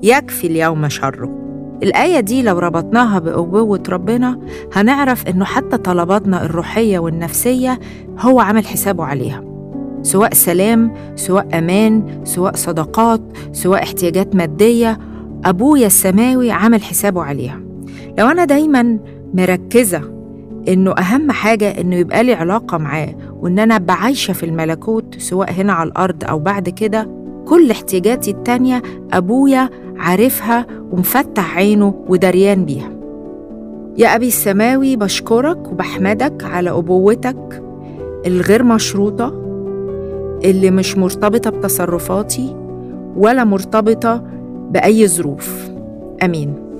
يكفي اليوم شره الآية دي لو ربطناها بأبوة ربنا هنعرف إنه حتى طلباتنا الروحية والنفسية هو عامل حسابه عليها سواء سلام سواء أمان سواء صداقات سواء احتياجات مادية أبويا السماوي عامل حسابه عليها لو أنا دايما مركزة إنه أهم حاجة إنه يبقى لي علاقة معاه وإن أنا بعايشة في الملكوت سواء هنا على الأرض أو بعد كده كل احتياجاتي التانية أبويا عارفها ومفتح عينه ودريان بيها يا أبي السماوي بشكرك وبحمدك على أبوتك الغير مشروطة اللي مش مرتبطة بتصرفاتي ولا مرتبطة بأي ظروف آمين